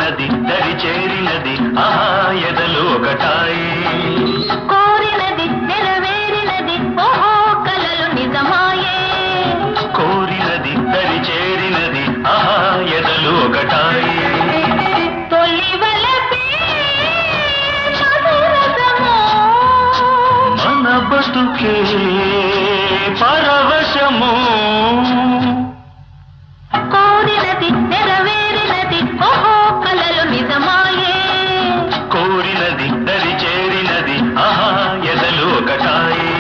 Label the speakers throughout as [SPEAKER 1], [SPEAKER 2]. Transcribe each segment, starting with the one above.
[SPEAKER 1] కోరినది దరి చేరినది ఆహా ఎదలు ఒకటాయి
[SPEAKER 2] కోరినది నెరవేరినది ఓహో కలలు నిజమాయే
[SPEAKER 1] కోరినది దరి చేరినది ఆహా ఎదలు ఒకటాయి
[SPEAKER 2] తొలి వలపే మధురసము.
[SPEAKER 1] మన బతుకే పరవశము
[SPEAKER 2] కోరినది నెరవేరినది ఓహో కలలు నిజమాయే
[SPEAKER 1] కోరినది దరి చేరినది ఆహా ఎదలు ఒకటాయి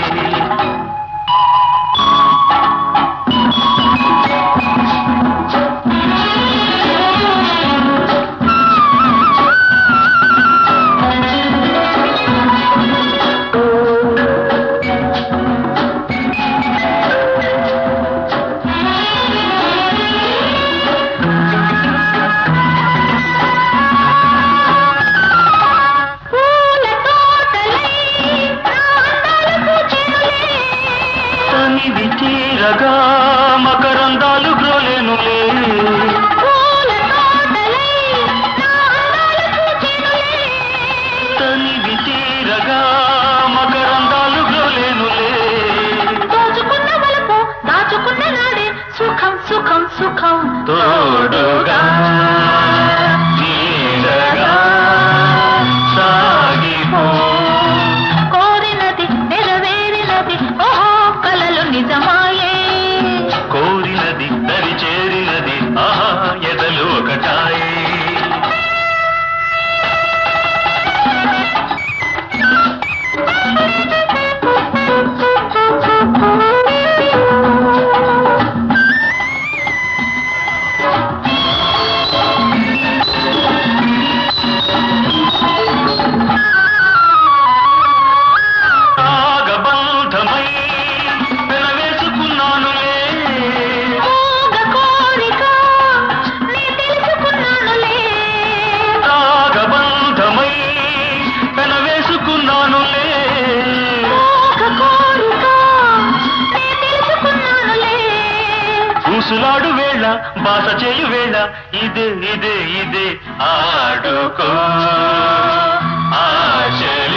[SPEAKER 2] పూల తోటలై ప్రాంతాలకు చెరులే.
[SPEAKER 1] తనివి తీరగా మకరందాలు గ్రోలేనులే
[SPEAKER 2] పూల తోటలై ప్రాంతాలకు చెరులే.
[SPEAKER 1] తనివి తీరగా మకరందాలు గ్రోలేనులే
[SPEAKER 2] దోచుకున్న వలపు దాచుకున్న నాడే సుఖం సుఖం సుఖం
[SPEAKER 1] తోడుగా నీడగా సాగిపో
[SPEAKER 2] కోరినది నెరవేరినది ఓహో కలలు నిజమాయే
[SPEAKER 1] కోరినది దరి చేరినది ఆహా ఎదలు ఒకటాయి రాగబంధమై పెనవేసుకున్నానులే
[SPEAKER 2] మూగ కోరిక నీ తెలుసుకున్నానులే
[SPEAKER 1] రాగబంధమై పెనవేసుకున్నానులే
[SPEAKER 2] మూగ కోరిక నీ తెలుసుకున్నానులే
[SPEAKER 1] ఊసులాడు వేళ బాస చేయు వేళ ఇదే ఇదే ఇదే ఆడుకో ఆశ